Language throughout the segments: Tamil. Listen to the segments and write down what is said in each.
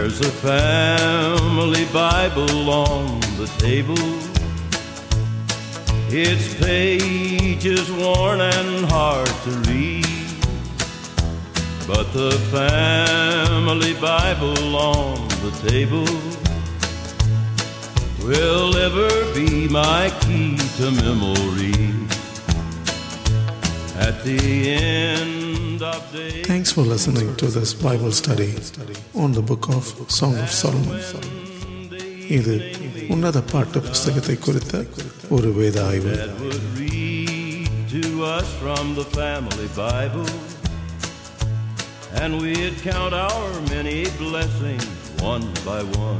There's a family Bible on the table. Its pages worn and hard to read. But the family Bible on the table will ever be my key to memory. At the end of day. Thanks for listening to this Bible study on the book of Song of Solomon. இது உன்னத பாட்டு புஸ்தகத்தை குறித்த ஒரு வேத ஆய்வு that would read to us from the family Bible. And we'd count our many blessings one by one.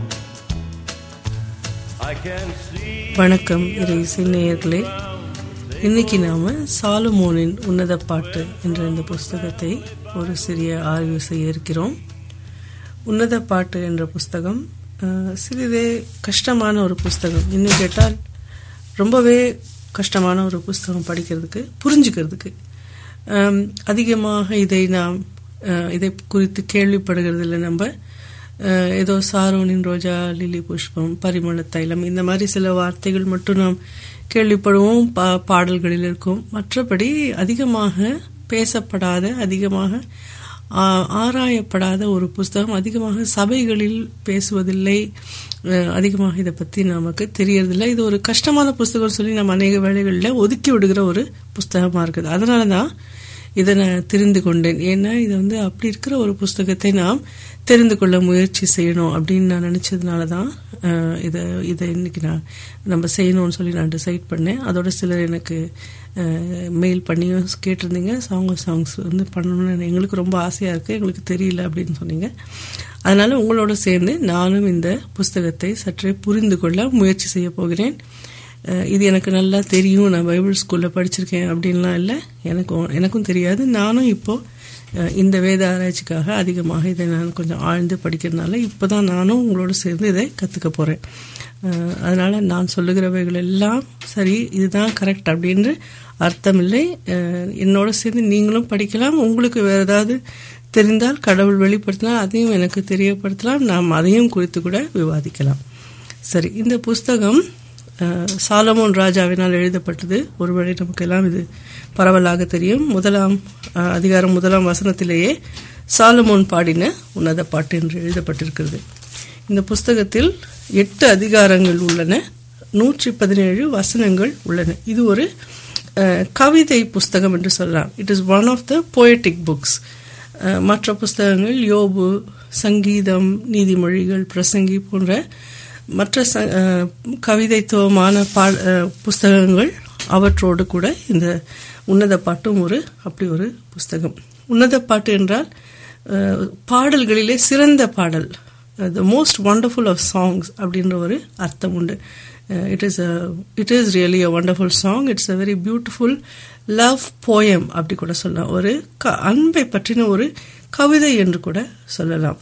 I can see வணக்கம் இறை நேயர்களே இன்னைக்கு நாம சாலுமோனின் உன்னத பாட்டு என்ற இந்த புஸ்தகத்தை ஒரு சிறிய ஆய்வு செய்ய இருக்கிறோம் உன்னத பாட்டு என்ற புஸ்தகம் அஹ், சிறிதே கஷ்டமான ஒரு புஸ்தகம் இன்னும் கேட்டால் ரொம்பவே கஷ்டமான ஒரு புஸ்தகம் படிக்கிறதுக்கு புரிஞ்சுக்கிறதுக்கு அம், அதிகமாக இதை நாம் அஹ், இதை குறித்து கேள்விப்படுகிறதில்ல நம்ம அஹ், ஏதோ சாரோனின் ரோஜா லிலி புஷ்பம் பரிமள தைலம் இந்த மாதிரி சில வார்த்தைகள் மட்டும் நாம் கேள்விப்படுவோம் பா பாடல்களில் இருக்கும் மற்றபடி அதிகமாக பேசப்படாத அதிகமாக ஆ- ஆராயப்படாத ஒரு புஸ்தகம் அதிகமாக சபைகளில் பேசுவதில்லை அஹ், அதிகமாக இதை பற்றி நமக்கு தெரியறதில்லை இது ஒரு கஷ்டமான புஸ்தகம் சொல்லி நம்ம அநேக வேளைகளில் ஒதுக்கி விடுகிற ஒரு புஸ்தகமாக இருக்குது அதனால தான் இதை நான் தெரிந்து கொண்டேன் ஏன்னா இது வந்து அப்படி இருக்கிற ஒரு புஸ்தகத்தை நாம் தெரிந்து கொள்ள முயற்சி செய்யணும் அப்படின்னு நான் நினச்சதுனால தான் அஹ், இதை இதை இன்னைக்கு நான் நம்ம செய்யணும்னு சொல்லி நான் டிசைட் பண்ணேன் அதோட சிலர் எனக்கு மெயில் பண்ணியும் கேட்டிருந்தீங்க சாங் ஆஃப் சாங்ஸ் வந்து பண்ணணும்னு எங்களுக்கு ரொம்ப ஆசையாக இருக்குது எங்களுக்கு தெரியல அப்படின்னு சொன்னீங்க அதனால் உங்களோட சேர்ந்து நானும் இந்த புஸ்தகத்தை சற்றே புரிந்து கொள்ள முயற்சி செய்ய போகிறேன் அஹ் இது எனக்கு நல்லா தெரியும் நான் பைபிள் ஸ்கூலில் படிச்சிருக்கேன் அப்படின்லாம் இல்லை எனக்கும் எனக்கும் தெரியாது நானும் இப்போ அஹ் இந்த வேத ஆராய்ச்சிக்காக அதிகமாக இதை நான் கொஞ்சம் ஆழ்ந்து படிக்கிறதுனால இப்போ தான் நானும் உங்களோட சேர்ந்து இதை கற்றுக்க போகிறேன் அதனால் நான் சொல்லுகிறவைகள் எல்லாம் சரி இதுதான் கரெக்ட் அப்படின்னு அர்த்தம் இல்லை அஹ் என்னோட சேர்ந்து நீங்களும் படிக்கலாம் உங்களுக்கு வேறு ஏதாவது தெரிந்தால் கடவுள் வெளிப்படுத்தினால் அதையும் எனக்கு தெரியப்படுத்தலாம் நாம் அதையும் குறித்து கூட விவாதிக்கலாம் சரி இந்த புஸ்தகம் அஹ், சாலமோன் ராஜாவினால் எழுதப்பட்டது ஒருவேளை நமக்கெல்லாம் இது பரவலாக தெரியும் முதலாம் அஹ், அதிகாரம் முதலாம் வசனத்திலேயே சாலமோன் பாடின உன்னத பாட்டு என்று எழுதப்பட்டிருக்கிறது இந்த புஸ்தகத்தில் எட்டு அதிகாரங்கள் உள்ளன நூற்றி பதினேழு வசனங்கள் உள்ளன இது ஒரு அஹ், கவிதை புஸ்தகம் என்று சொல்லலாம் it is one of the poetic books மற்ற புஸ்தகங்கள் யோபு சங்கீதம் நீதிமொழிகள் பிரசங்கி போன்ற மற்ற ச அஹ், கவிதைத்துவமான பா அஹ், புஸ்தகங்கள் அவற்றோடு கூட இந்த உன்னத பாட்டும் ஒரு அப்படி ஒரு புஸ்தகம் உன்னத பாட்டு என்றால் அஹ், பாடல்களிலே சிறந்த பாடல் the most wonderful of songs அப்படின்ற ஒரு அர்த்தம் உண்டு it is it is really a wonderful song it's a very beautiful love poem அப்படி கூட சொல்லலாம் ஒரு க அன்பை பற்றின ஒரு கவிதை என்று கூட சொல்லலாம்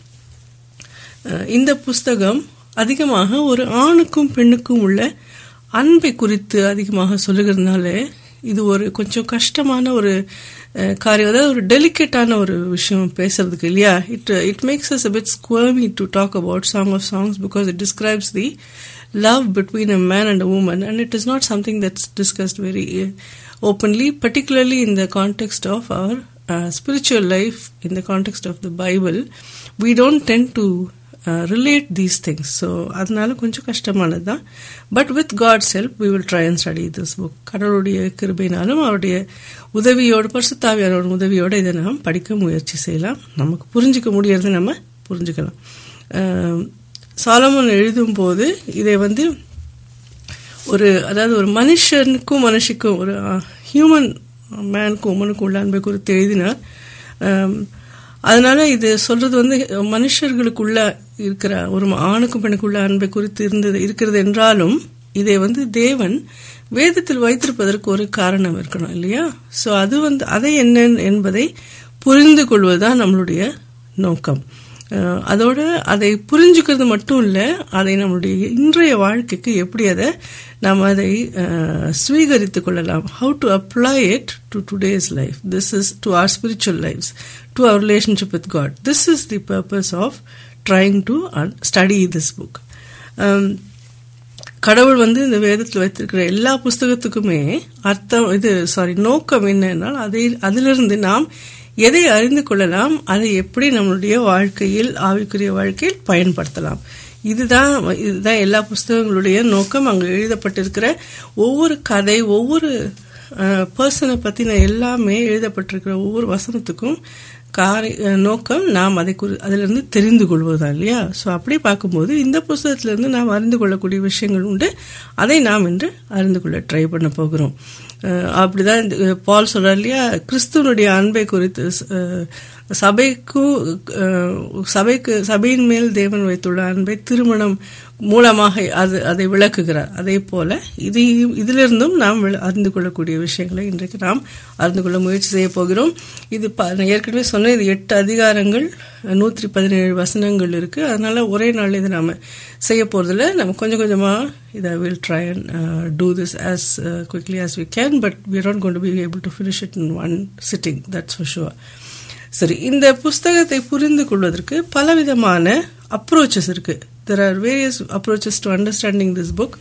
அஹ் இந்த புஸ்தகம் அதிகமாக ஒரு ஆணுக்கும் பெண்ணுக்கும் உள்ள அன்பை குறித்து அதிகமாக சொல்லுகிறதுனால இது ஒரு கொஞ்சம் கஷ்டமான ஒரு அஹ், காரியம் அதாவது ஒரு டெலிகேட்டான ஒரு விஷயம் பேசுறதுக்கு இல்லையா it it makes us a bit squirmy to talk about song of songs because it describes the love between a man and a woman and it is not something that's discussed very uh, openly particularly in the context of our uh, spiritual life in the context of the bible we don't tend to uh, relate these things so அதனால கொஞ்சம் கஷ்டமானது தான் but with God's help we will try and study this book கடவுளுடைய கிருபையினாலும் அவருடைய உதவியோடு பரிசுத்தாவியானோட உதவியோடு இதை நாம் படிக்க முயற்சி செய்யலாம் நமக்கு புரிஞ்சுக்க முடியறது நம்ம புரிஞ்சுக்கலாம் அஹ், சாலமோன் எழுதும்போது இதை வந்து ஒரு அதாவது ஒரு மனுஷனுக்கும் மனுஷிக்கும் ஒரு ஹியூமன் மேனுக்கும் உமனுக்கும் உள்ள அன்பை குறித்து எழுதினார் ஆம், அதனால இது சொல்றது வந்து மனுஷர்களுக்குள்ள இருக்கிற ஒரு ஆணுக்கும் பெண்ணுக்குள்ள அன்பை குறித்து இருந்தது இருக்கிறது என்றாலும் இதை வந்து தேவன் வேதத்தில் வைத்திருப்பதற்கு ஒரு காரணம் இருக்கணும் இல்லையா ஸோ அது வந்து அதை என்ன என்பதை புரிந்து கொள்வதுதான் நம்மளுடைய நோக்கம் அஹ் அதோட அதை புரிஞ்சுக்கிறது மட்டும் இல்லை அதை நம்மளுடைய இன்றைய வாழ்க்கைக்கு எப்படி அதை நாம் அதை ஸ்வீகரித்து கொள்ளலாம் how to apply it to today's life this is to our spiritual lives to our relationship with God this is the purpose of trying to study this book கடவுள் வந்து இந்த வேதத்தில் வைத்திருக்கிற எல்லா புஸ்தகத்துக்குமே அர்த்தம் இது சாரி நோக்கம் என்னன்னால் அதை அதிலிருந்து நாம் எதை அறிந்து கொள்ளலாம் அதை எப்படி நம்மளுடைய வாழ்க்கையில் ஆவிக்குரிய வாழ்க்கையில் பயன்படுத்தலாம் இதுதான் இதுதான் எல்லா புஸ்தகங்களுடைய நோக்கம் அங்கே எழுதப்பட்டிருக்கிற ஒவ்வொரு கதை ஒவ்வொரு பர்சனை பற்றின எல்லாமே எழுதப்பட்டிருக்கிற ஒவ்வொரு வசனத்துக்கும் காரி நோக்கம் நாம் அதை குறி அதிலிருந்து தெரிந்து கொள்வதா இல்லையா ஸோ அப்படி பார்க்கும்போது இந்த புஸ்தகத்திலிருந்து நாம் அறிந்து கொள்ளக்கூடிய விஷயங்கள் உண்டு அதை நாம் இன்று அறிந்து கொள்ள ட்ரை பண்ண போகிறோம் அப்படிதான் பால் சொல்றார் இல்லையா கிறிஸ்துவனுடைய அன்பை குறித்து சபைக்கும் சபைக்கு சபையின் மேல் தேவன் வைத்துள்ள அன்பை திருமணம் மூலமாக அது அதை விளக்குகிறார் அதே போல இது இதிலிருந்தும் நாம் அறிந்து கொள்ளக்கூடிய விஷயங்களை இன்றைக்கு நாம் அறிந்து கொள்ள முயற்சி செய்ய போகிறோம் இது ஏற்கனவே சொன்ன இது எட்டு அதிகாரங்கள் நூற்றி பதினேழு வசனங்கள் இருக்கு அதனால ஒரே நாள் இது நாம செய்ய போறதில்ல நம்ம கொஞ்சம் கொஞ்சமா இதை will try and do this as quickly as we can but we not gonna be able to finish it in one sitting that's for sure சரி இந்த புஸ்தகத்தை புரிந்து கொள்வதற்கு பலவிதமான அப்ரோச்சஸ் இருக்கு there are various approaches to understanding this book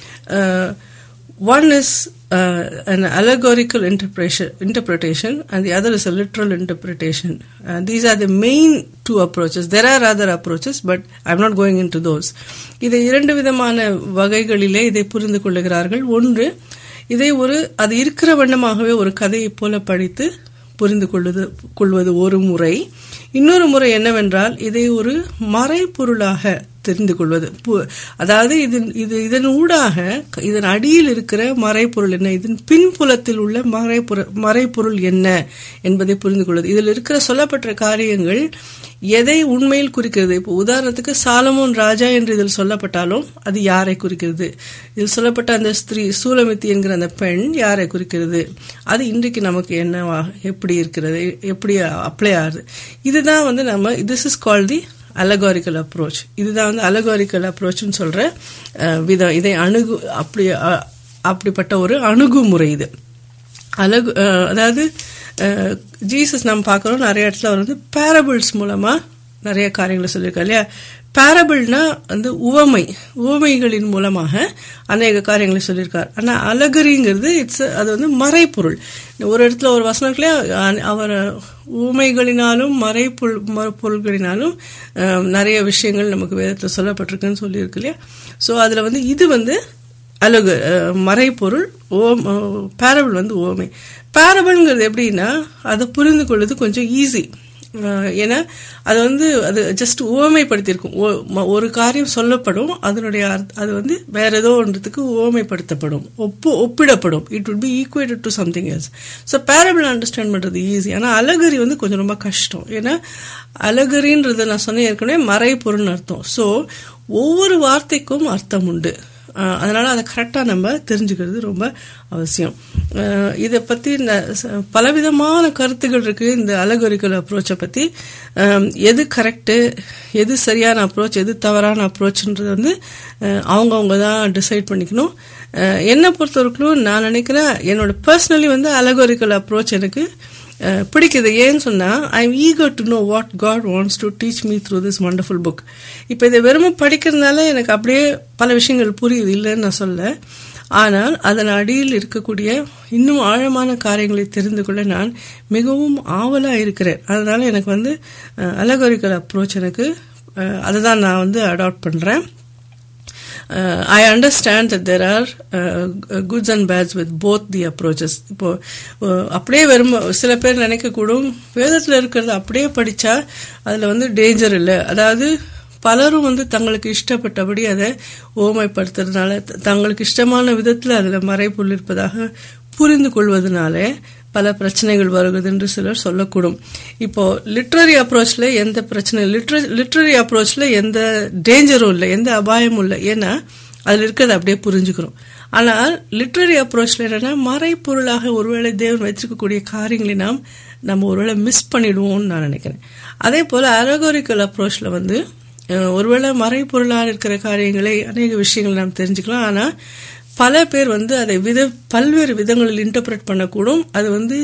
one is an allegorical interpretation, interpretation and the other is a literal interpretation. Uh, these are the main two approaches. There are other approaches, but I'm not going into those. இதை இரண்டு விதமான வகைகளிலே இதை புரிந்து கொள்ளுகிறார்கள் ஒன்று இதை ஒரு அது இருக்கிற வண்ணமாகவே ஒரு கதையை போல படித்து புரிந்து கொள்வது கொள்வது ஒரு முறை இன்னொரு முறை என்னவென்றால் இதை ஒரு மறைப்பொருளாக தெரிந்து கொள்வது அதாவது இதன் இது இதன் ஊடாக இதன் அடியில் இருக்கிற மறைப்பொருள் என்ன இதன் பின்புலத்தில் உள்ள மறைப்பொருள் மறைப்பொருள் என்ன என்பதை புரிந்து கொள்வது இதில் இருக்கிற சொல்லப்பட்ட காரியங்கள் எதை உண்மையில் குறிக்கிறது இப்போ உதாரணத்துக்கு சாலமோன் ராஜா என்று இதில் சொல்லப்பட்டாலும் அது யாரை குறிக்கிறது இதில் சொல்லப்பட்ட அந்த ஸ்திரீ சூலமித்தி என்கிற அந்த பெண் யாரை குறிக்கிறது அது இன்றைக்கு நமக்கு என்னவா எப்படி இருக்கிறது எப்படி அப்ளை ஆகுது இதுதான் வந்து நம்ம this is call the allegorical approach இதுதான் வந்து அலகாரிக்கல் அப்ரோச்னு சொல்ற விதம் இதை அணுகு அப்படி அப்படிப்பட்ட ஒரு அணுகுமுறை இது அழகு அதாவது ஜீசஸ் நம்ம பார்க்குறோம் நிறைய இடத்துல அவர் வந்து பேரபிள்ஸ் மூலமாக நிறைய காரியங்களை சொல்லியிருக்காரு இல்லையா பேரபிள்னா வந்து உவமை உவமைகளின் மூலமாக அநேக காரியங்களை சொல்லியிருக்கார் ஆனால் அலகரிங்கிறது இட்ஸ் அது வந்து மறைப்பொருள் ஒரு இடத்துல ஒரு வசனத்திலே அவர் உவமைகளினாலும் மறைப்பொருள் மறைப்பொருள்களினாலும் நிறைய விஷயங்கள் நமக்கு வேதத்தில் சொல்லப்பட்டிருக்குன்னு சொல்லியிருக்கு இல்லையா ஸோ அதில் வந்து இது வந்து அழகு மறைப்பொருள் ஓம் பேரபிள் வந்து ஓமை பேரபிள்ங்கிறது எப்படின்னா அதை புரிந்து கொள்வது கொஞ்சம் ஈஸி ஏன்னா அது வந்து அது ஜஸ்ட் ஓமைப்படுத்தியிருக்கும் ஒரு காரியம் சொல்லப்படும் அதனுடைய அது வந்து வேற ஏதோ ஒன்றதுக்கு ஓமைப்படுத்தப்படும் ஒப்பு ஒப்பிடப்படும் it would be equated to something else so parable understand பண்ணுறது ஈஸி ஆனால் அலகரி வந்து கொஞ்சம் ரொம்ப கஷ்டம் ஏன்னா அலகரின்றது நான் சொன்னேன் ஏற்கனவே மறைப்பொருள்னு அர்த்தம் ஸோ ஒவ்வொரு வார்த்தைக்கும் அர்த்தம் உண்டு அதனால அதை கரெக்டாக நம்ம தெரிஞ்சுக்கிறது ரொம்ப அவசியம் இதை பற்றி பலவிதமான கருத்துகள் இருக்கு இந்த அலகரிக்கல் அப்ரோச்சை பற்றி எது கரெக்டு எது சரியான அப்ரோச் எது தவறான அப்ரோச்ன்றது வந்து அவங்கவுங்க தான் டிசைட் பண்ணிக்கணும் என்னை பொறுத்தவரைக்கும் நான் நினைக்கிறேன் என்னோட பர்சனலி வந்து அலகோரிக்கல் அப்ரோச் எனக்கு பிடிக்குது ஏன்னு சொன்னால் I am eager to know what God wants to teach me through this wonderful book இப்போ இதை வெறுமை படிக்கிறதுனால எனக்கு அப்படியே பல விஷயங்கள் புரியுது இல்லைன்னு நான் சொல்ல ஆனால் அதன் அடியில் இருக்கக்கூடிய இன்னும் ஆழமான காரியங்களை தெரிந்து கொள்ள நான் மிகவும் ஆவலாக இருக்கிறேன் அதனால எனக்கு வந்து அலகோரிக்கல் அப்ரோச் எனக்கு அதை தான் நான் வந்து அடாப்ட் பண்ணுறேன் I understand that there are goods and bads with both the approaches இப்போ அப்படியே வெறும் சில பேர் நினைக்கக்கூடும் வேதத்தில் இருக்கிறது அப்படியே படித்தா அதில் வந்து டேஞ்சர் இல்லை அதாவது பலரும் வந்து தங்களுக்கு இஷ்டப்பட்டபடி அதை ஓமைப்படுத்துறதுனால தங்களுக்கு இஷ்டமான விதத்தில் அதில் மறைப்புள் இருப்பதாக புரிந்து கொள்வதனால பல பிரச்சனைகள் வருகிறது என்று சிலர் சொல்லக்கூடும் இப்போ லிட்ரரி அப்ரோச்ல எந்த பிரச்சனை லிட்ரரி அப்ரோச்ல எந்த டேஞ்சரும் இல்லை எந்த அபாயமும் இல்லை ஏன்னா அதில் இருக்கிறத அப்படியே புரிஞ்சுக்கிறோம் ஆனால் லிட்ரரி அப்ரோச்ல என்னன்னா மறைப்பொருளாக ஒருவேளை தேவன் வச்சிருக்கக்கூடிய காரியங்களை நாம் நம்ம ஒருவேளை மிஸ் பண்ணிடுவோம்னு நான் நினைக்கிறேன் அதே போல அலகோரிக்கல் அப்ரோச்ல வந்து ஒருவேளை மறைப்பொருளாக இருக்கிற காரியங்களை அநேக விஷயங்கள் நாம் தெரிஞ்சுக்கலாம் ஆனால் பல பேர் வந்து அதை வித பல்வேறு விதங்களில் இன்டர்பிரட் பண்ணக்கூடும் அது வந்து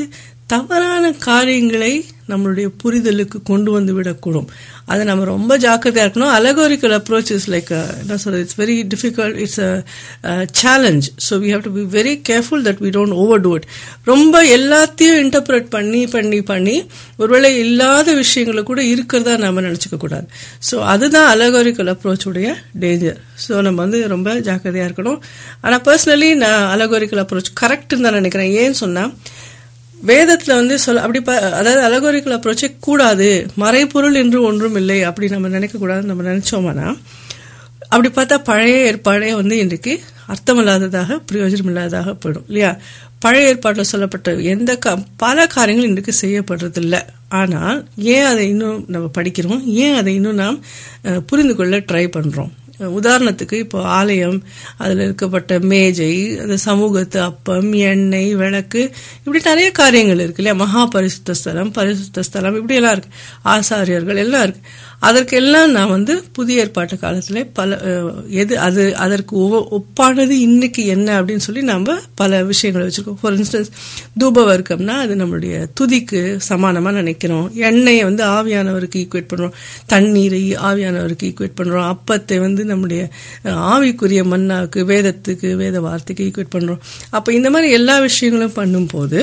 தவறான காரியங்களை நம்மளுடைய புரிதலுக்கு கொண்டு வந்து விடக்கூடும் அதை நம்ம ரொம்ப ஜாக்கிரதையாக இருக்கணும் அலகோரிக்கல் அப்ரோச் இஸ் லைக் என்ன சொல்றது it's very difficult it's a challenge so we have to be very careful that we don't overdo it ரொம்ப எல்லாத்தையும் இன்டர்பிரட் பண்ணி பண்ணி பண்ணி ஒருவேளை இல்லாத விஷயங்களை கூட இருக்கிறதா நம்ம நினச்சிக்க கூடாது ஸோ அதுதான் அலகோரிக்கல் அப்ரோச்சுடைய டேஞ்சர் ஸோ நம்ம வந்து ரொம்ப ஜாக்கிரதையாக இருக்கணும் ஆனால் பர்சனலி நான் அலகோரிக்கல் அப்ரோச் கரெக்டுன்னு தான் நினைக்கிறேன் ஏன்னு சொன்னால் வேதத்தில் வந்து சொல் அப்படி ப அதாவது அலகோரிக்கல் அப்ரோச்சே கூடாது மறைப்பொருள் என்று ஒன்றும் இல்லை அப்படி நம்ம நினைக்கக்கூடாதுன்னு நம்ம நினச்சோம்னா அப்படி பார்த்தா பழைய ஏற்பாடே வந்து இன்றைக்கு அர்த்தமில்லாததாக பிரயோஜனம் இல்லாததாக போயிடும் இல்லையா பழைய ஏற்பாட்டில் சொல்லப்பட்ட எந்த க பல காரியங்கள் இன்றைக்கு செய்யப்படுறதில்ல ஆனால் ஏன் அதை இன்னும் நம்ம படிக்கிறோம் ஏன் அதை இன்னும் நாம் புரிந்து கொள்ள ட்ரை பண்ணுறோம் உதாரணத்துக்கு இப்போ ஆலயம் அதில் இருக்கப்பட்ட மேஜை அந்த சமூகத்து அப்பம் எண்ணெய் விளக்கு இப்படி நிறைய காரியங்கள் இருக்கு இல்லையா மகா பரிசுத்த ஸ்தலம் பரிசுத்த ஸ்தலம் இப்படியெல்லாம் இருக்கு ஆசாரியர்கள் எல்லாம் இருக்கு அதற்கெல்லாம் நான் வந்து புதிய ஏற்பாட்டு காலத்தில் பல எது அது அதற்கு ஒப்பானது இன்னைக்கு என்ன அப்படின்னு சொல்லி நம்ம பல விஷயங்களை வச்சுருக்கோம் ஃபார் இன்ஸ்டன்ஸ் தூப வர்க்கம்னா அது நம்மளுடைய துதிக்கு சமானமாக நினைக்கிறோம் எண்ணெயை வந்து ஆவியானவருக்கு ஈக்குவேட் பண்ணுறோம் தண்ணீரை ஆவியானவருக்கு ஈக்குவேட் பண்ணுறோம் அப்பத்தை வந்து நம்முடைய ஆவிக்குரிய மண்ணாக்கு வேதத்துக்கு வேத வார்த்தைக்கு ஈக்குவேட் பண்ணுறோம் அப்போ இந்த மாதிரி எல்லா விஷயங்களும் பண்ணும்போது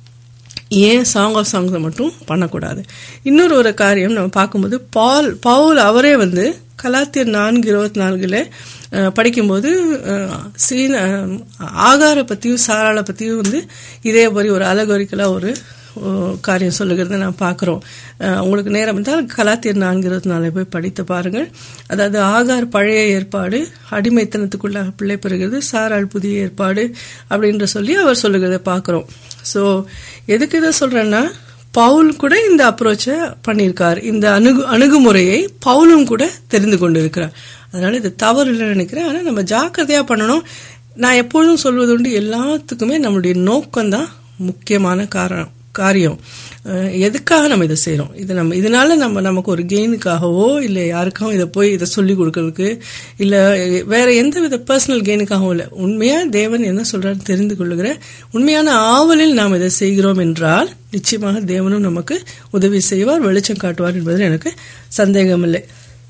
ஏன் சாங் ஆஃப் சாங்ஸை மட்டும் பண்ணக்கூடாது இன்னொரு ஒரு காரியம் நம்ம பார்க்கும்போது பால் பவுல் அவரே வந்து கலாத்தியர் நான்கு இருபத்தி நான்குல படிக்கும்போது சீன ஆகார பற்றியும் சாராளை பற்றியும் வந்து இதே மாதிரி ஒரு அலகோரிக்கலாக ஒரு காரியம் சொல்லுகிறத நான் பார்க்குறோம் உங்களுக்கு நேரம் இருந்தால் கலாத்தியர் நான்கு இருபத்தி நாலு போய் படித்து பாருங்கள் அதாவது ஆகார் பழைய ஏற்பாடு அடிமைத்தனத்துக்குள்ளாக பிள்ளை பெறுகிறது சாராள் புதிய ஏற்பாடு அப்படின்ற சொல்லி அவர் சொல்லுகிறத பார்க்குறோம் ஸோ எதுக்கு இதை சொல்கிறேன்னா பவுல் கூட இந்த அப்ரோச்சை பண்ணியிருக்கார் இந்த அணுகு அணுகுமுறையை பவுலும் கூட தெரிந்து கொண்டு இருக்கிறார் அதனால இது தவறு இல்லைன்னு நினைக்கிறேன் ஆனால் நம்ம ஜாக்கிரதையாக பண்ணணும் நான் எப்பொழுதும் சொல்வது உண்டு எல்லாத்துக்குமே நம்மளுடைய நோக்கம்தான் முக்கியமான காரணம் காரியம் எதுக்காக நம்ம இதை செய்கிறோம் இது நம்ம இதனால நம்ம நமக்கு ஒரு கெயினுக்காகவோ இல்லை யாருக்காகவும் இதை போய் இதை சொல்லி கொடுக்கறதுக்கு இல்லை வேற எந்த வித பர்சனல் கெயினுக்காகவும் இல்லை உண்மையாக தேவன் என்ன சொல்றாரு தெரிந்து கொள்ளுகிற உண்மையான ஆவலில் நாம் இதை செய்கிறோம் என்றால் நிச்சயமாக தேவனும் நமக்கு உதவி செய்வார் வெளிச்சம் காட்டுவார் என்பதில் எனக்கு சந்தேகம் இல்லை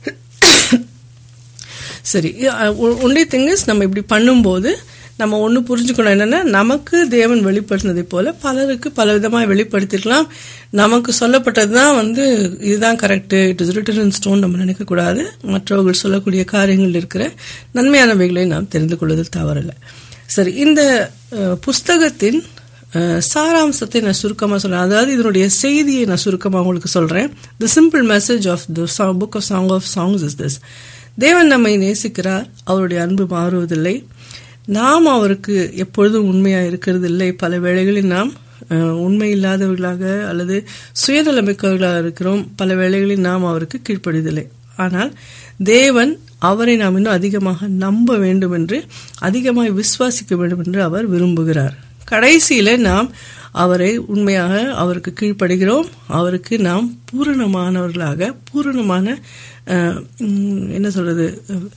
சரி ஒன்லி திங் இஸ் நம்ம இப்படி பண்ணும்போது நம்ம ஒன்று புரிஞ்சுக்கணும் என்னென்னா நமக்கு தேவன் வெளிப்படுத்தினதை போல பலருக்கு பல விதமாக வெளிப்படுத்திருக்கலாம் நமக்கு சொல்லப்பட்டது தான் வந்து இதுதான் correct it is written in stone நம்ம நினைக்கக்கூடாது மற்றவர்கள் சொல்லக்கூடிய காரியங்கள் இருக்கிற நன்மையானவைகளை நாம் தெரிந்து கொள்வதில் தவறில்லை சரி இந்த புஸ்தகத்தின் சாராம்சத்தை நான் சுருக்கமாக சொல்கிறேன் அதாவது இதனுடைய செய்தியை நான் சுருக்கமாக உங்களுக்கு சொல்கிறேன் the simple message of the book of song of songs is this தேவன் நம்மை நேசிக்கிறார் அவருடைய அன்பு மாறுவதில்லை நாம் அவருக்கு எப்பொழுதும் உண்மையாக இருக்கிறது இல்லை பல வேளைகளில் நாம் உண்மை இல்லாதவர்களாக அல்லது சுயநலமிக்கவர்களாக இருக்கிறோம் பல வேளைகளில் நாம் அவருக்கு கீழ்ப்படிவதில்லை ஆனால் தேவன் அவரை நாம் இன்னும் அதிகமாக நம்ப வேண்டும் என்று அதிகமாக விசுவாசிக்க வேண்டும் என்று அவர் விரும்புகிறார் கடைசியில நாம் அவரை உண்மையாக அவருக்கு கீழ்ப்படுகிறோம் அவருக்கு நாம் பூரணமானவர்களாக பூரணமான என்ன சொல்றது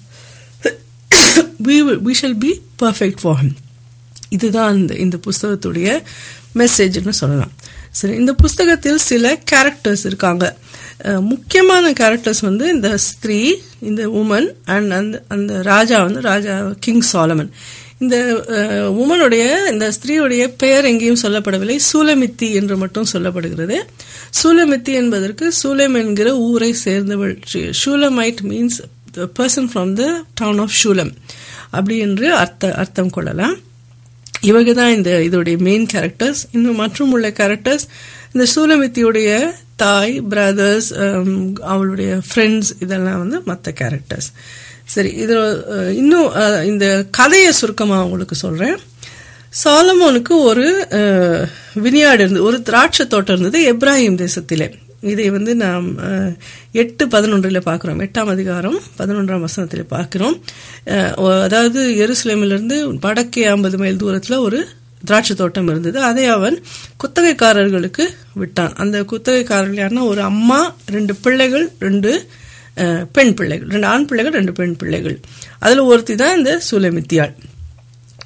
we shall be perfect for him இதுதான் இந்த இந்த புஸ்தகத்துடைய மெசேஜ்னு சொல்லலாம் சரி இந்த புஸ்தகத்தில் சில கேரக்டர்ஸ் இருக்காங்க முக்கியமான கேரக்டர்ஸ் வந்து இந்த ஸ்திரீ இந்த உமன் அண்ட் அந்த அந்த ராஜா வந்து ராஜா கிங் சாலமன் இந்த உமனுடைய இந்த ஸ்திரீயுடைய பெயர் எங்கேயும் சொல்லப்படவில்லை சூலமித்தி என்று மட்டும் சொல்லப்படுகிறது சூலமித்தி என்பதற்கு சூலம் என்கிற ஊரை சேர்ந்தவள் Shulamite means person from the town of Shulam அப்படி என்று அர்த்த அர்த்தம் கொள்ளலாம் இவங்க தான் இந்த இதோடைய மெயின் கேரக்டர்ஸ் இன்னும் மற்றும் உள்ள கேரக்டர்ஸ் இந்த சூலமித்தியுடைய தாய் பிரதர்ஸ் அவளுடைய ஃப்ரெண்ட்ஸ் இதெல்லாம் வந்து மற்ற கேரக்டர்ஸ் சரி இது இன்னும் இந்த கதையை சுருக்கமாக உங்களுக்கு சொல்கிறேன் சாலமோனுக்கு ஒரு வினியாடு இருந்து ஒரு திராட்சை தோட்டம் இருந்தது எப்ராஹிம் தேசத்திலே இதை வந்து நாம் எட்டு பதினொன்றில் பார்க்குறோம் எட்டாம் அதிகாரம் பதினொன்றாம் வசனத்தில் பார்க்கிறோம் அதாவது எருசலேமிலிருந்து வடக்கே ஐம்பது மைல் தூரத்தில் ஒரு திராட்சை தோட்டம் இருந்தது அதை அவன் குத்தகைக்காரர்களுக்கு விட்டான் அந்த குத்தகைக்காரர்கள் யாருன்னா ஒரு அம்மா ரெண்டு பிள்ளைகள் ரெண்டு பெண் பிள்ளைகள் ரெண்டு ஆண் பிள்ளைகள் ரெண்டு பெண் பிள்ளைகள் அதில் ஒருத்தி தான் இந்த சுலமித்தியாள்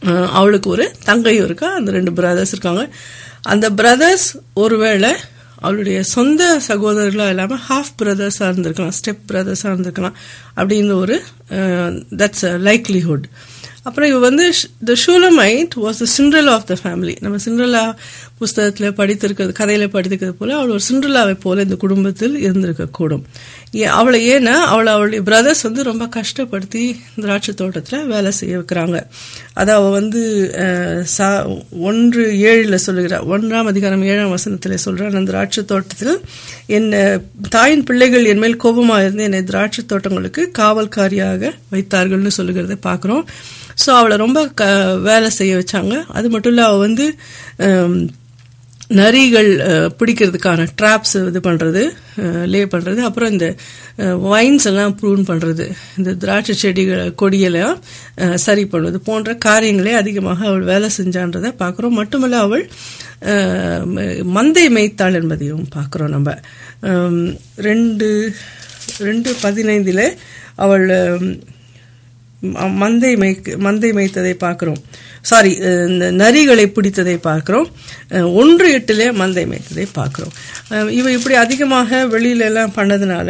அஹ் அவளுக்கு ஒரு தங்கையும் இருக்கா அந்த ரெண்டு பிரதர்ஸ் இருக்காங்க அந்த பிரதர்ஸ் ஒருவேளை அவளுடைய சொந்த சகோதரர்களாக இல்லாமல் ஹாஃப் பிரதர்ஸாக இருந்திருக்கலாம் ஸ்டெப் பிரதர்ஸாக இருந்திருக்கலாம் அப்படின்னு ஒரு தட்ஸ் லைக்லிஹுட் அப்புறம் இவ வந்து the Shulamite was the Cinderella of the family நம்ம சிண்ட்ரலா புஸ்தகத்தில் படித்திருக்கிறது கதையில் படித்திருக்கிறது போல அவள் ஒரு சிண்ட்ரலாவை போல இந்த குடும்பத்தில் இருந்திருக்க கூடும் ஏ அவளை ஏன்னா அவளை அவளுடைய பிரதர்ஸ் வந்து ரொம்ப கஷ்டப்படுத்தி திராட்சை தோட்டத்தில் வேலை செய்ய வைக்கிறாங்க அதை அவள் வந்து அஹ், சா ஒன்று ஏழில் சொல்லுகிறார் ஒன்றாம் அதிகாரம் ஏழாம் வசனத்தில் சொல்கிறான் அந்த திராட்சை தோட்டத்தில் என் அஹ், தாயின் பிள்ளைகள் என் மேல் கோபமாக இருந்து என்னை திராட்சை தோட்டங்களுக்கு காவல்காரியாக வைத்தார்கள்னு சொல்லுகிறதை பார்க்குறோம் ஸோ அவளை ரொம்ப க வேலை செய்ய வச்சாங்க அது மட்டும் இல்லை அவள் வந்து ஹம், நரிகள் அஹ், பிடிக்கிறதுக்கான ட்ராப்ஸ் இது பண்ணுறது லே பண்ணுறது அப்புறம் இந்த வைன்ஸ் எல்லாம் ப்ரூன் பண்ணுறது இந்த திராட்சை செடிகள் கொடியெல்லாம் அஹ், சரி பண்ணுவது போன்ற காரியங்களே அதிகமாக அவள் வேலை செஞ்சான்றதை பார்க்குறோம் மட்டுமல்ல அவள் அஹ், ம- மந்தை மேய்த்தாள் என்பதையும் பார்க்குறோம் நம்ம ஹம், ரெண்டு ரெண்டு பதினைந்தில் அவள் ஹம், ம- மந்தை மேய்க்க மந்தை மேய்த்ததை பார்க்கிறோம் சாரி இந்த நரிகளை பிடித்ததை பார்க்கிறோம் அஹ், ஒன்று எட்டிலே மந்தை மேய்த்ததை பார்க்கிறோம் அஹ், இவ இப்படி அதிகமாக வெளியில எல்லாம் பண்ணதுனால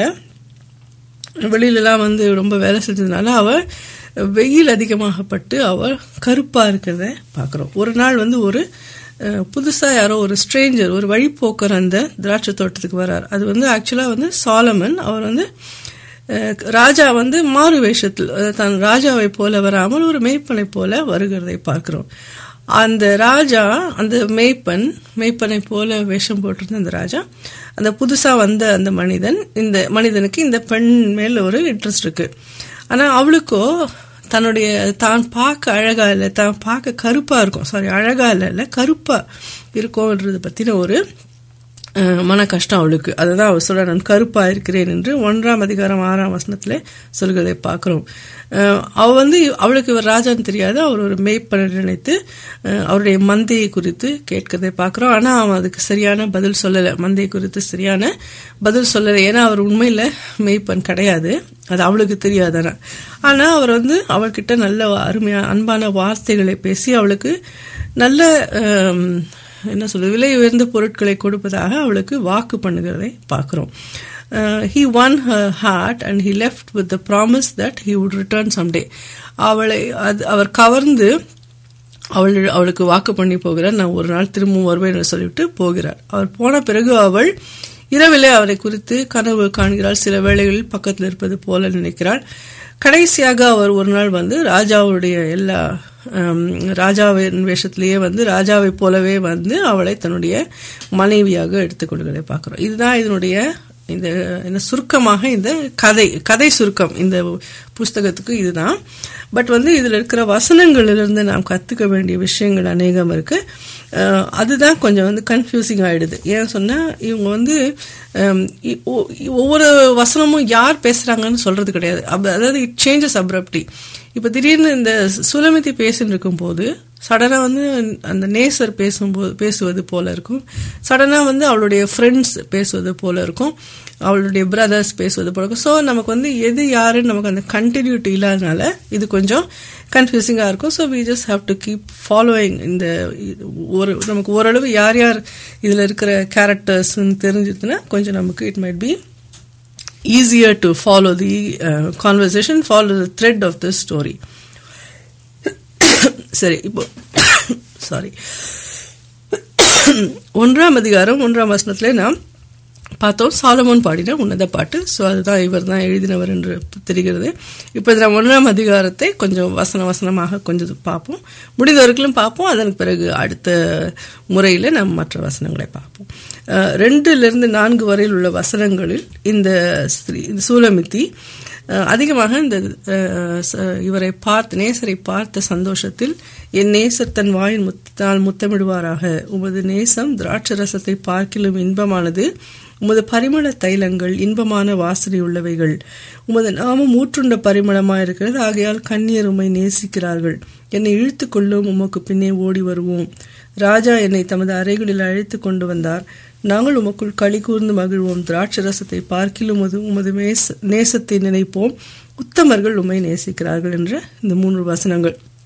வெளியிலலாம் வந்து ரொம்ப வேலை செஞ்சதுனால அவ வெயில் அதிகமாகப்பட்டு அவ கருப்பா இருக்கிறத பார்க்குறோம் ஒரு நாள் வந்து ஒரு அஹ், புதுசா யாரோ ஒரு ஸ்ட்ரேஞ்சர் ஒரு வழிப்போக்கர் அந்த திராட்சை தோட்டத்துக்கு வரார் அது வந்து ஆக்சுவலா வந்து சாலமன் அவர் வந்து அஹ், ராஜா வந்து மாறு வேஷத்தில் அதாவது தன் ராஜாவை போல வராமல் ஒரு மேய்ப்பனை போல வருகிறதை பார்க்கிறோம் அந்த ராஜா அந்த மேய்ப்பன் மேய்ப்பனை போல வேஷம் போட்டிருந்த அந்த ராஜா அந்த புதுசா வந்த அந்த மனிதன் இந்த மனிதனுக்கு இந்த பெண் மேல ஒரு இன்ட்ரெஸ்ட் இருக்கு ஆனா அவளுக்கோ தன்னுடைய தான் பார்க்க அழகா இல்லை தான் பார்க்க கருப்பா இருக்கும் சாரி அழகா இல்லை இல்லை கருப்பா இருக்கும்ன்றது பத்தின ஒரு அஹ், மன கஷ்டம் அவளுக்கு அதுதான் அவள் சொல்ற நான் கருப்பா இருக்கிறேன் என்று ஒன்றாம் அதிகாரம் ஆறாம் வசனத்துல சொல்கிறதை பார்க்கிறோம் அஹ், அவ வந்து அவளுக்கு இவர் ராஜான்னு தெரியாது அவர் ஒரு மேய்ப்பனை நினைத்து அஹ், அவருடைய மந்தையை குறித்து கேட்கிறதை பார்க்கிறோம் ஆனா அவன் அதுக்கு சரியான பதில் சொல்லலை மந்தையை குறித்து சரியான பதில் சொல்லலை ஏன்னா அவர் உண்மையில மேய்ப்பன் கிடையாது அது அவளுக்கு தெரியாது ஆனா ஆனா அவர் வந்து அவள்கிட்ட நல்ல அருமையான அன்பான வார்த்தைகளை பேசி அவளுக்கு நல்ல அஹ், என்ன சொல்றது விலை உயர்ந்த பொருட்களை கொடுப்பதாக அவளுக்கு வாக்கு பண்ணுகிறதை பார்க்கிறோம் he won her heart and he left with the promise that he would return someday அவளை அது அவர் கவர்ந்து அவள் அவளுக்கு வாக்கு பண்ணி போகிறார் நான் ஒரு நாள் திரும்பவும் வருவேன் என்று சொல்லிவிட்டு போகிறார் அவர் போன பிறகு அவள் இரவிலே அவரை குறித்து கனவு காண்கிறாள் சில வேளைகளில் பக்கத்தில் இருப்பது போல நினைக்கிறாள் கடைசியாக அவர் ஒரு நாள் வந்து ராஜாவுடைய எல்லா ஹம், ராஜாவின் வேஷத்திலேயே வந்து ராஜாவை போலவே வந்து அவளை தன்னுடைய மனைவியாக எடுத்துக்கொள்கிறதை பார்க்கிறோம் இதுதான் இதனுடைய இந்த என்ன சுருக்கமாக இந்த கதை கதை சுருக்கம் இந்த புஸ்தகத்துக்கு இதுதான் பட் வந்து இதுல இருக்கிற வசனங்களிலிருந்து நாம் கத்துக்க வேண்டிய விஷயங்கள் அநேகம் இருக்கு அஹ் அதுதான் கொஞ்சம் வந்து கன்ஃபியூசிங் ஆயிடுது ஏன் சொன்னா இவங்க வந்து ஹம், இ- ஒ- ஒவ்வொரு வசனமும் யார் பேசுறாங்கன்னு சொல்றது கிடையாது அப்ப- அதாவது இட் சேஞ்சஸ் அப்ரப்டி இப்ப திடீர்னு இந்த சுலமிதி பேசின்னு இருக்கும்போது சடனா வந்து அந்த நேசர் பேசும்போது பேசுவது போல இருக்கும் சடனா வந்து அவளுடைய ஃப்ரெண்ட்ஸ் பேசுவது போல இருக்கும் அவளுடைய பிரதர்ஸ் பேசுவது போல இருக்கும் ஸோ நமக்கு வந்து எது யாருன்னு நமக்கு அந்த கண்டினியூட்டி இல்லாதனால இது கொஞ்சம் கன்ஃபியூசிங்காக இருக்கும் so we just have to keep following இந்த ஒரு நமக்கு ஓரளவு யார் யார் இதில் இருக்கிற கேரக்டர்ஸ்ன்னு தெரிஞ்சதுன்னா கொஞ்சம் நமக்கு it might be easier to follow the uh, conversation, follow the thread of the story. சரி இப்போ சாரி ஒன்றாம் அதிகாரம் ஒன்றாம் வசனத்துல நாம் பார்த்தோம் சாலமோன் பாடின உன்னத பாட்டு ஸோ அதுதான் இவர் தான் எழுதினவர் என்று தெரிகிறது இப்போ இதில் ஒன்றாம் அதிகாரத்தை கொஞ்சம் வசன வசனமாக கொஞ்சம் பார்ப்போம் முடிந்த வரைக்கும் பார்ப்போம் அதற்கு பிறகு அடுத்த முறையில் நாம் மற்ற வசனங்களை பார்ப்போம் அஹ், ரெண்டிலிருந்து நான்கு வரையில் உள்ள வசனங்களில் இந்த ஸ்திரீ இந்த சூலமித்தி அஹ், அதிகமாக இந்த அஹ், ச- இவரை பார்த்து நேசரை பார்த்த சந்தோஷத்தில் என் நேசர் தன் வாயின் முத்தால் முத்தமிடுவாராக உமது நேசம் திராட்சரசத்தை பார்க்கிலும் இன்பமானது உமது பரிமள தைலங்கள் இன்பமான வாசனை உள்ளவைகள் உமது நாமம் ஊற்றுண்ட பரிமளமாக இருக்கிறது ஆகையால் கண்ணியர் உம்மை நேசிக்கிறார்கள் என்னை இழுத்து கொள்ளும் உமக்கு பின்னே ஓடி வருவோம் ராஜா என்னை தமது அறைகளில் அழைத்து கொண்டு வந்தார் நாங்கள் உமக்குள் களி கூர்ந்து மகிழ்வோம் திராட்சரசத்தை பார்க்கிலும் உமது உமது மேச நேசத்தை நினைப்போம் உத்தமர்கள் உம்மை நேசிக்கிறார்கள் என்ற இந்த மூன்று வசனங்கள்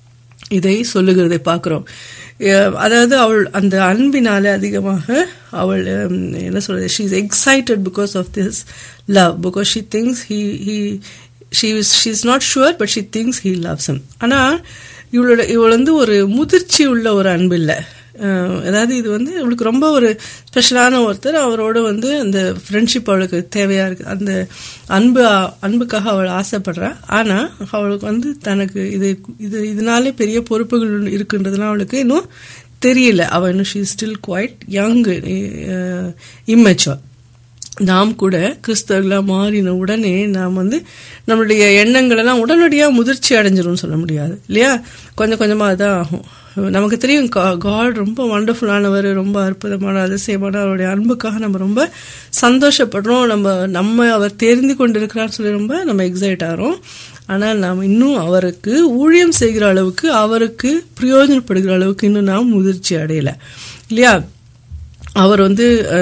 இதை சொல்லுகிறதை பார்க்கிறோம் அஹ் அதாவது அவள் அந்த அன்பினாலே அதிகமாக அவள் ஹம், என்ன சொல்றது she is excited because of this love because she thinks he he she is she is not sure but she thinks he loves him ஆனால் இவளோட இவள் வந்து ஒரு முதிர்ச்சி உள்ள ஒரு அன்பு இல்லை அஹ் அதாவது இது வந்து இவளுக்கு ரொம்ப ஒரு ஸ்பெஷலான ஒருத்தர் அவரோட வந்து அந்த ஃப்ரெண்ட்ஷிப் அவளுக்கு தேவையா இருக்கு அந்த அன்பு அன்புக்காக அவள் ஆசைப்படுறா ஆனா அவளுக்கு வந்து தனக்கு இது இது இதனாலே பெரிய பொறுப்புகள் இருக்குன்றதுலாம் அவளுக்கு இன்னும் தெரியல அவள் இன்னும் she still quite young immature நாம் கூட கிறிஸ்தவர்களாக மாறின உடனே நாம் வந்து நம்மளுடைய எண்ணங்கள் எல்லாம் உடனடியாக முதிர்ச்சி அடைஞ்சிரும்னு சொல்ல முடியாது இல்லையா கொஞ்சம் கொஞ்சமாக தான் ஆகும் நமக்கு தெரியும் காட் ரொம்ப வண்டர்ஃபுல்லானவர் ரொம்ப அற்புதமான அதிசயமான அவருடைய அன்புக்காக நம்ம ரொம்ப சந்தோஷப்படுறோம் நம்ம நம்ம அவர் தெரிந்து கொண்டிருக்கிறான்னு சொல்லி ரொம்ப நம்ம எக்ஸைட் ஆகிறோம் ஆனால் நாம் இன்னும் அவருக்கு ஊழியம் செய்கிற அளவுக்கு அவருக்கு பிரயோஜனப்படுகிற அளவுக்கு இன்னும் நாம் முதிர்ச்சி அடையலை இல்லையா அவர் வந்து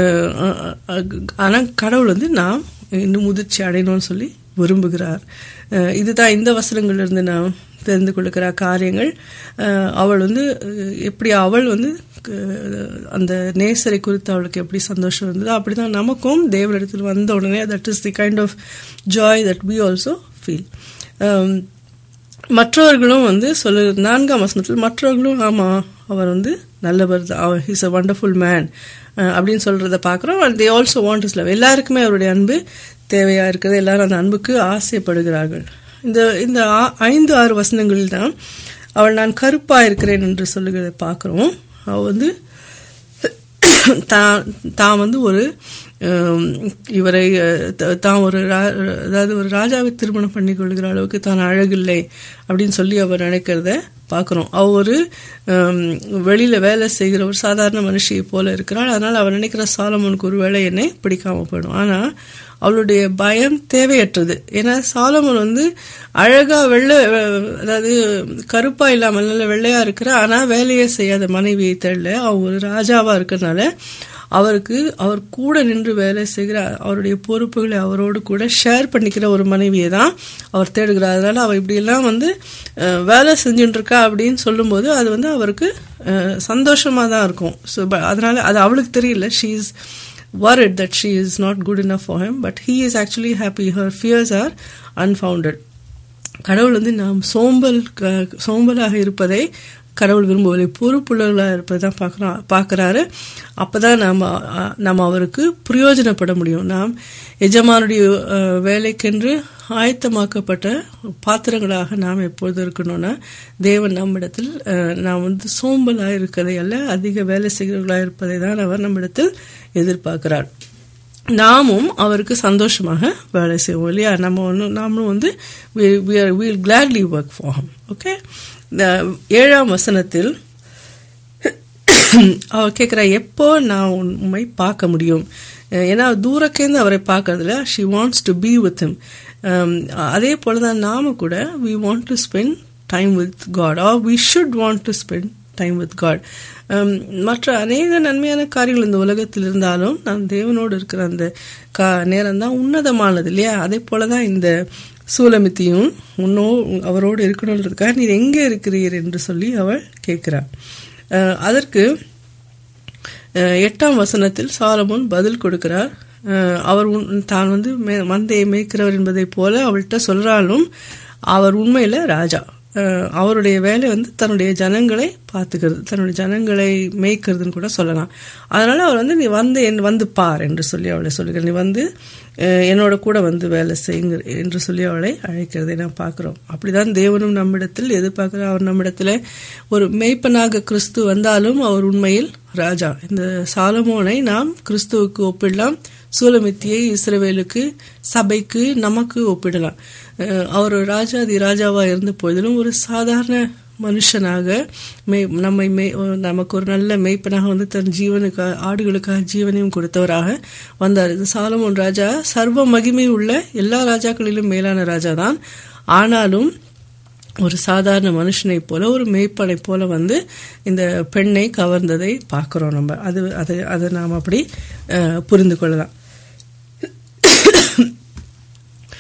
ஆனால் கடவுள் வந்து நாம் இன்னும் முதிர்ச்சி அடையணும்னு சொல்லி விரும்புகிறார் அஹ் இதுதான் இந்த வசனங்களிலிருந்து நாம் தெரிந்து கொள்ளுகிற காரியங்கள் அஹ் அவள் வந்து அஹ் எப்படி அவள் வந்து அஹ் அந்த நேசரை குறித்து அவளுக்கு எப்படி சந்தோஷம் இருந்ததோ அப்படிதான் நமக்கும் தேவனிடத்தில் வந்த உடனே that is the kind of joy that we also feel மற்றவர்களும் வந்து சொல்லு நான்காம் வசனத்தில் மற்றவர்களும் ஆமாம் அவர் வந்து நல்லவர் தான் ஹீஸ் அ வண்டர்ஃபுல் மேன் அப்படின்னு சொல்றத பார்க்குறோம் and they also want is love எல்லாருக்குமே அவருடைய அன்பு தேவையாக இருக்கிறது எல்லாரும் அந்த அன்புக்கு ஆசைப்படுகிறார்கள் இந்த இந்த ஆ- ஐந்து ஆறு வசனங்களில் தான் அவள் நான் கருப்பா இருக்கிறேன் என்று சொல்லுகிறத பார்க்குறோம் அவள் வந்து தான் தான் வந்து ஒரு ஹம், இவரை அஹ், த- தான் ஒரு ரா- அதாவது ஒரு ராஜாவை திருமணம் பண்ணி கொள்கிற அளவுக்கு தான் அழகில்லை அப்படின்னு சொல்லி அவர் நினைக்கிறத பார்க்குறோம் அவ ஒரு ஹம், வெளியில வேலை செய்கிற ஒரு சாதாரண மனுஷியை போல இருக்கிறாள் அதனால அவள் நினைக்கிற சாலமோனுக்கு ஒரு வேலை என்னை பிடிக்காம போயிடும் ஆனா அவளுடைய பயம் தேவையற்றது ஏன்னா சாலமன் வந்து அழகா வெள்ளை அஹ், அதாவது கருப்பா இல்லாமல் நல்ல வெள்ளையா இருக்கிற ஆனா வேலையே செய்யாத மனைவியை தேடல அவ ஒரு ராஜாவா இருக்கிறதுனால அவருக்கு அவர் கூட நின்று வேலை செய்கிற அவருடைய பொறுப்புகளை அவரோடு கூட ஷேர் பண்ணிக்கிற ஒரு மனைவியை தான் அவர் தேடுகிறார் அதனால அவ இப்படியெல்லாம் வந்து அஹ், வேலை செஞ்சுட்டு இருக்கா அப்படின்னு சொல்லும்போது அது வந்து அவருக்கு அஹ், சந்தோஷமா தான் இருக்கும் ஸோ அதனால அது அவளுக்கு தெரியல she is worried that she is not good enough for him, but he is actually happy. Her fears are unfounded. கடவுள் வந்து நாம் சோம்பல் க- சோம்பலாக இருப்பதை கடவுள் விரும்பவில்லை பொறுப்புள்ளவர்களாக இருப்பதை தான் பார்க்குறோம் பார்க்குறாரு அப்போ தான் நாம் நம்ம அவருக்கு பிரயோஜனப்பட முடியும் நாம் எஜமானுடைய அஹ், வேலைக்கென்று ஆயத்தமாக்கப்பட்ட பாத்திரங்களாக நாம் எப்பொழுது இருக்கணும்னா தேவன் நம்மிடத்தில் அஹ், நாம் வந்து சோம்பலாக இருக்கிறதை அல்ல அதிக வேலை செய்கிறவர்களாக இருப்பதை தான் அவர் நம்மிடத்தில் எதிர்பார்க்கிறார் நாமும் அவருக்கு சந்தோஷமாக வேலை செய்வோம் இல்லையா நம்ம ஒன்று நாமளும் வந்து will gladly work for him okay இந்த ஏழாம் வசனத்தில் அவ கேட்குறா எப்போ நான் உண்மை பார்க்க முடியும் அஹ் ஏன்னா தூரக்கேந்து அவரை பார்க்கறதுல she wants to be with him அதே போல தான் நாம கூட we want to spend time with God or we should want to spend time with God மற்ற அநேக நன்மையான காரியங்கள் இந்த உலகத்தில் இருந்தாலும் நான் தேவனோடு இருக்கிற அந்த கா நேரம் தான் உன்னதமானது இல்லையா அதே போல தான் இந்த சூலமித்தியும் உன்னோ அவரோடு இருக்கணுன்றதுக்காக நீர் எங்கே இருக்கிறீர் என்று சொல்லி அவள் கேட்கிறாள் அஹ் அதற்கு அஹ் எட்டாம் வசனத்தில் சாலமோன் பதில் கொடுக்கிறார் அஹ் அவர் உன்- தான் வந்து மே- மந்தையை மேய்க்கிறவர் என்பதைப் போல அவள்கிட்ட சொல்றாலும் அவர் உண்மையில ராஜா அஹ் அவருடைய வேலை வந்து தன்னுடைய ஜனங்களை பார்த்துக்கிறது தன்னுடைய ஜனங்களை மேய்க்கிறதுன்னு கூட சொல்லலாம் அதனால அவர் வந்து நீ வந்து என் வந்து பார் என்று சொல்லி அவளை சொல்லுகிறார் நீ வந்து அஹ் என்னோட கூட வந்து வேலை செய்யுங்க என்று சொல்லி அவளை அழைக்கிறதை நாம் பார்க்கிறோம் அப்படிதான் தேவனும் நம்மிடத்தில் எதிர்பார்க்கிறார் அவர் நம்மிடத்துல ஒரு மெய்ப்பனாக கிறிஸ்து வந்தாலும் அவர் உண்மையில் ராஜா இந்த சாலமோனை நாம் கிறிஸ்துவுக்கு ஒப்பிடலாம் சூலமித்தியை இஸ்ரவேலுக்கு சபைக்கு நமக்கு ஒப்பிடலாம் அஹ் அவர் ஒரு ராஜாதி ராஜாவா இருந்த போதிலும் ஒரு சாதாரண மனுஷனாக மெய் நம்மை மெய் நமக்கு ஒரு நல்ல மெய்ப்பனாக வந்து தன் ஜீவனுக்காக ஆடுகளுக்காக ஜீவனையும் கொடுத்தவராக வந்தார் இது சாலமோன் ராஜா சர்வ மகிமை உள்ள எல்லா ராஜாக்களிலும் மேலான ராஜா தான் ஆனாலும் ஒரு சாதாரண மனுஷனை போல ஒரு மேய்ப்பனை போல வந்து இந்த பெண்ணை கவர்ந்ததை பார்க்கிறோம் நம்ம அது அது அதை நாம் அப்படி அஹ், புரிந்து கொள்ளலாம்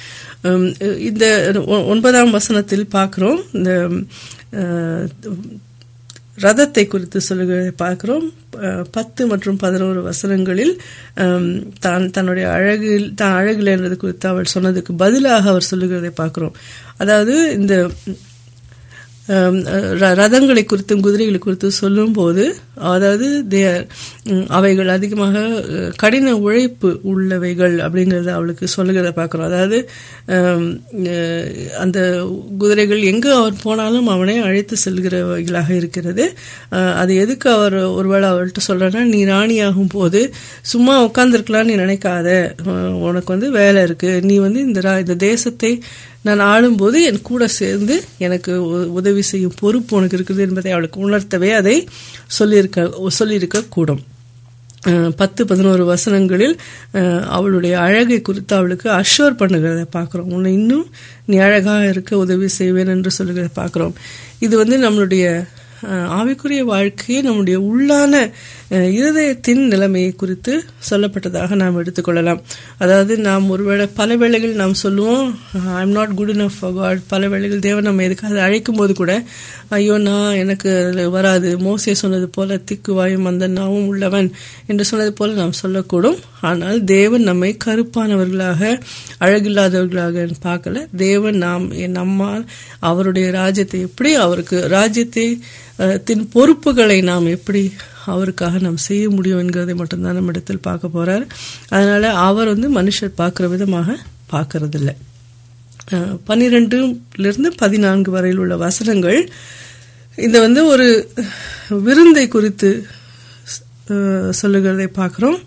உம், இந்த ஒ- ஒன்பதாம் வசனத்தில் பார்க்கிறோம் இந்த அஹ், ரதத்தை குறித்து சொல்லுகிறதை பார்க்கிறோம் அஹ், பத்து மற்றும் பதினோரு வசனங்களில் அம், தான் தன்னுடைய அழகில் தான் அழகில் என்றது குறித்து அவள் சொன்னதுக்கு பதிலாக அவர் சொல்லுகிறதை பார்க்கிறோம் அதாவது இந்த அம், ர- ரதங்களை குறித்தும் குதிரைகளை குறித்தும் சொல்லும்போது அதாவது they are, ம், அவைகள் அதிகமாக அஹ், கடின உழைப்பு உள்ளவைகள் அப்படிங்கிறத அவளுக்கு சொல்லுகிறத பார்க்குறோம் அதாவது அம், அஹ், அந்த குதிரைகள் எங்கே அவர் போனாலும் அவனை அழைத்து செல்கிறவைகளாக இருக்கிறது அஹ், அது எதுக்கு அவர் ஒருவேளை அவள்கிட்ட சொல்கிறேன்னா நீ ராணியாகும் போது சும்மா உட்காந்துருக்கலாம்னு நீ நினைக்காத அஹ், உனக்கு வந்து வேலை இருக்குது நீ வந்து இந்த ரா- இந்த தேசத்தை நான் ஆளும்போது என் கூட சேர்ந்து எனக்கு உ- உதவி செய்யும் பொறுப்பு உனக்கு இருக்குது என்பதை அவளுக்கு உணர்த்தவே அதை சொல்லியிருக்க சொல்லியிருக்க கூடும் அஹ் பத்து பதினோரு வசனங்களில் அஹ், அவளுடைய அழகை குறித்து அவளுக்கு அஷ்யூர் பண்ணுகிறத பார்க்குறோம் உன்னை இன்னும் நீ அழகாக இருக்க உதவி செய்வேன் என்று சொல்லுகிறத பார்க்குறோம் இது வந்து நம்மளுடைய அஹ், ஆவிக்குரிய வாழ்க்கையை நம்முடைய உள்ளான அஹ், இருதயத்தின் நிலைமையை குறித்து சொல்லப்பட்டதாக நாம் எடுத்துக்கொள்ளலாம் அதாவது நாம் ஒருவேளை பல வேளைகள் நாம் சொல்லுவோம் I am not good enough for God பல வேளைகள் தேவன் நம்ம எதுக்காக அழைக்கும் போது கூட ஐயோ நான் எனக்கு அதுல வராது மோசே சொன்னது போல திக்கு வாயும் அந்த நாவும் உள்ளவன் என்று சொன்னது போல நாம் சொல்லக்கூடும் ஆனால் தேவன் நம்மை கருப்பானவர்களாக அழகில்லாதவர்களாக பார்க்கல தேவன் நாம் நம்மால் அவருடைய ராஜ்யத்தை எப்படி அவருக்கு ராஜ்யத்தை அஹ், தின் பொறுப்புகளை நாம் எப்படி அவருக்காக நாம் செய்ய முடியும் என்கிறதை மட்டும்தான் நம்ம இடத்தில் பார்க்க போறார் அதனால அவர் வந்து மனுஷர் பார்க்குற விதமாக பார்க்கறதில்ல அஹ், பன்னிரெண்டுலேருந்து பதினான்கு வரையில் உள்ள வசனங்கள் இந்த வந்து ஒரு விருந்தை குறித்து அஹ், சொல்லுகிறதை பார்க்குறோம்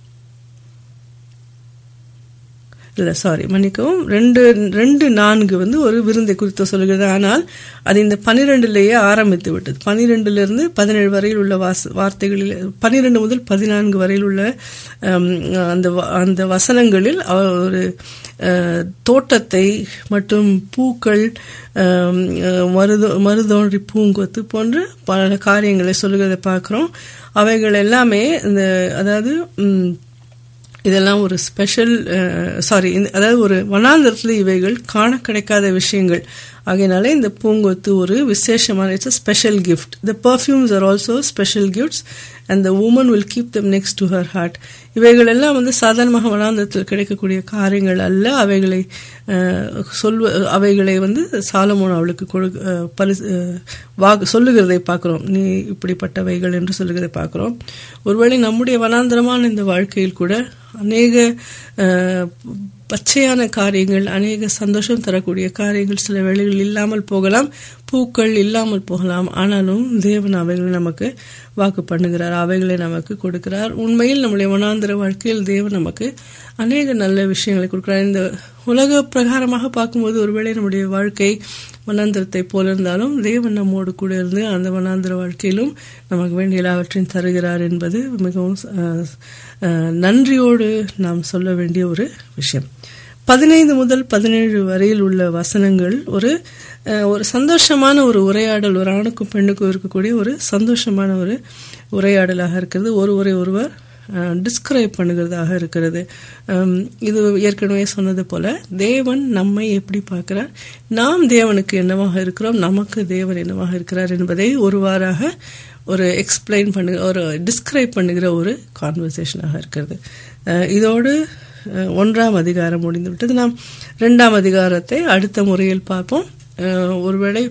இல்லை சாரி மன்னிக்கவும் ரெண்டு ரெண்டு நான்கு வந்து ஒரு விருந்தை குறித்து சொல்லுகிறது ஆனால் அது இந்த பன்னிரெண்டுலேயே ஆரம்பித்து விட்டது பன்னிரெண்டுலேருந்து பதினேழு வரையில் உள்ள வாச வார்த்தைகளில் பன்னிரெண்டு முதல் பதினான்கு வரையில் உள்ள ஹம், அந்த வ- அந்த வசனங்களில் அவர் ஒரு அஹ், தோட்டத்தை மற்றும் பூக்கள் ஹம், அஹ், மருதோ மருதோன்றி பூங்கொத்து போன்ற பல காரியங்களை சொல்லுகிறதை பார்க்குறோம் அவைகள் எல்லாமே இந்த அதாவது ம், இதெல்லாம் ஒரு ஸ்பெஷல் சாரி அதாவது ஒரு வனாந்தரத்தில் இவைகள் காண கிடைக்காத விஷயங்கள் ஆகையினால இந்த பூங்கொத்து ஒரு விசேஷமான it's special gift the perfumes are also special gifts and the woman will keep them next to her heart இவைகள் எல்லாம் வந்து சாதாரணமாக வனாந்தரத்தில் கிடைக்கக்கூடிய காரியங்கள் அல்ல அவைகளை அஹ், சொல்வ அவைகளை வந்து சாலமோன் அவளுக்கு கொடு அஹ், பரிசு அஹ், வாக்கு சொல்லுகிறதை பார்க்கிறோம் நீ இப்படிப்பட்டவைகள் என்று சொல்லுகிறதை பார்க்கிறோம் ஒருவேளை நம்முடைய வனாந்தரமான இந்த வாழ்க்கையில் கூட அநேக அஹ், பச்சையான காரியங்கள் அநேக சந்தோஷம் தரக்கூடிய காரியங்கள் சில வேளைகள் இல்லாமல் போகலாம் பூக்கள் இல்லாமல் போகலாம் ஆனாலும் தேவன் அவைகளை நமக்கு வாக்கு பண்ணுகிறார் அவைகளை நமக்கு கொடுக்கிறார் உண்மையில் நம்முடைய வனாந்திர வாழ்க்கையில் தேவன் நமக்கு அநேக நல்ல விஷயங்களை கொடுக்கிறார் இந்த உலக பிரகாரமாக பார்க்கும்போது ஒருவேளை நம்முடைய வாழ்க்கை வனாந்திரத்தை போல இருந்தாலும் தேவன் நம்மோடு கூட இருந்து அந்த வனாந்திர வாழ்க்கையிலும் நமக்கு வேண்டிய எல்லாவற்றையும் தருகிறார் என்பது மிகவும் அஹ், அஹ், நன்றியோடு நாம் சொல்ல வேண்டிய ஒரு விஷயம் பதினைந்து முதல் பதினேழு வரையில் உள்ள வசனங்கள் ஒரு அஹ், ஒரு சந்தோஷமான ஒரு உரையாடல் ஒரு ஆணுக்கும் பெண்ணுக்கும் இருக்கக்கூடிய ஒரு சந்தோஷமான ஒரு உரையாடலாக இருக்கிறது ஒருவரை ஒருவர் டிஸ்கிரைப் பண்ணுகிறதாக இருக்கிறது அம், இது ஏற்கனவே சொன்னது போல தேவன் நம்மை எப்படி பார்க்கிறார் நாம் தேவனுக்கு என்னவாக இருக்கிறோம் நமக்கு தேவன் என்னவாக இருக்கிறார் என்பதை ஒருவாறாக ஒரு எக்ஸ்பிளைன் பண்ணு ஒரு டிஸ்கிரைப் பண்ணுகிற ஒரு கான்வர்சேஷனாக இருக்கிறது அஹ், இதோடு அஹ், ஒன்றாம் அதிகாரம் முடிந்து விட்டது நாம் ரெண்டாம் அதிகாரத்தை அடுத்த முறையில் பார்ப்போம் அஹ், ஒருவேளை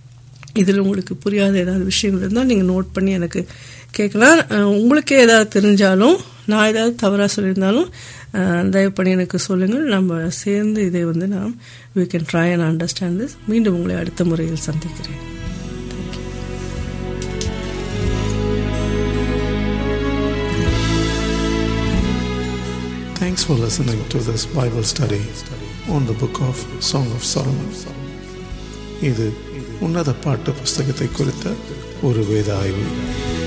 இதில் உங்களுக்கு புரியாத ஏதாவது விஷயங்கள் இருந்தால் நீங்கள் நோட் பண்ணி எனக்கு கேட்கலாம் அஹ், உங்களுக்கே ஏதாவது தெரிஞ்சாலும் நான் ஏதாவது தவறாக சொல்லியிருந்தாலும் அஹ், தயவு பண்ணி எனக்கு சொல்லுங்கள் நம்ம சேர்ந்து இதை வந்து நாம் we can try and understand this மீண்டும் உங்களை அடுத்த முறையில் சந்திக்கிறேன் Thanks for listening to this Bible study on the book of Song of Solomon. இது உன்னத பாட்டு புஸ்தகத்தை குறித்த ஒரு வேத ஆய்வு